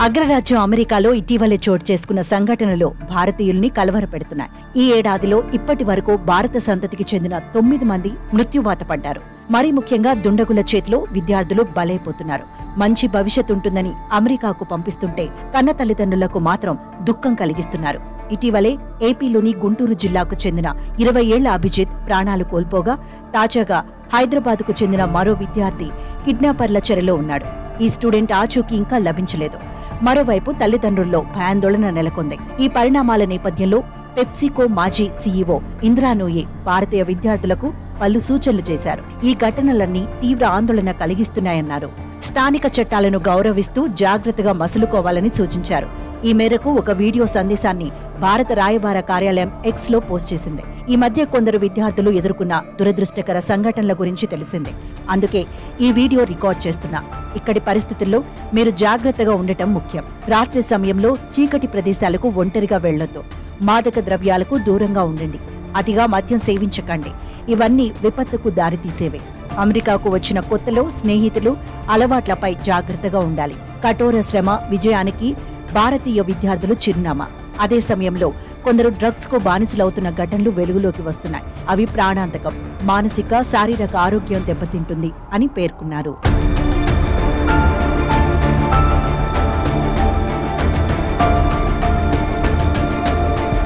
అగ్రరాజ్యం అమెరికాలో ఇటీవలే చోటు చేసుకున్న సంఘటనలు భారతీయుల్ని కలవరపెడుతున్నాయి ఈ ఏడాదిలో ఇప్పటి వరకు భారత సంతతికి చెందిన తొమ్మిది మంది మృత్యువాత పడ్డారు మరీ ముఖ్యంగా దుండగుల చేతిలో విద్యార్థులు బలైపోతున్నారు మంచి భవిష్యత్ ఉంటుందని అమెరికాకు పంపిస్తుంటే కన్న తల్లిదండ్రులకు మాత్రం దుఃఖం కలిగిస్తున్నారు ఇటీవలే ఏపీలోని గుంటూరు జిల్లాకు చెందిన ఇరవై ఏళ్ల అభిజిత్ ప్రాణాలు కోల్పోగా తాజాగా హైదరాబాద్కు చెందిన మరో విద్యార్థి కిడ్నాపర్ల చెరలో ఉన్నాడు ఈ స్టూడెంట్ ఆచూకీ ఇంకా లభించలేదు మరోవైపు తల్లిదండ్రుల్లో భయాందోళన నెలకొంది ఈ పరిణామాల నేపథ్యంలో పెప్సికో మాజీ సీఈఓ ఇంద్రానోయే భారతీయ విద్యార్థులకు పలు సూచనలు చేశారు ఈ ఘటనలన్నీ తీవ్ర ఆందోళన కలిగిస్తున్నాయన్నారు స్థానిక చట్టాలను గౌరవిస్తూ జాగ్రత్తగా మసులుకోవాలని సూచించారు ఈ మేరకు ఒక వీడియో సందేశాన్ని భారత రాయబార కార్యాలయం ఎక్స్ లో పోస్ట్ చేసింది ఈ మధ్య కొందరు విద్యార్థులు ఎదుర్కొన్న దురదృష్టకర సంఘటనల గురించి తెలిసింది అందుకే ఈ వీడియో రికార్డ్ చేస్తున్నా ఇక్కడి పరిస్థితుల్లో మీరు జాగ్రత్తగా ఉండటం ముఖ్యం రాత్రి సమయంలో చీకటి ప్రదేశాలకు ఒంటరిగా వెళ్లొద్దు మాదక ద్రవ్యాలకు దూరంగా ఉండండి అతిగా మద్యం సేవించకండి ఇవన్నీ విపత్తుకు దారితీసేవే అమెరికాకు వచ్చిన కొత్తలో స్నేహితులు అలవాట్లపై జాగ్రత్తగా ఉండాలి కఠోర శ్రమ విజయానికి భారతీయ విద్యార్థులు చిరునామా అదే సమయంలో కొందరు డ్రగ్స్ కు బానిసలవుతున్న ఘటనలు వెలుగులోకి వస్తున్నాయి అవి ప్రాణాంతకం మానసిక శారీరక ఆరోగ్యం దెబ్బతింటుంది అని పేర్కొన్నారు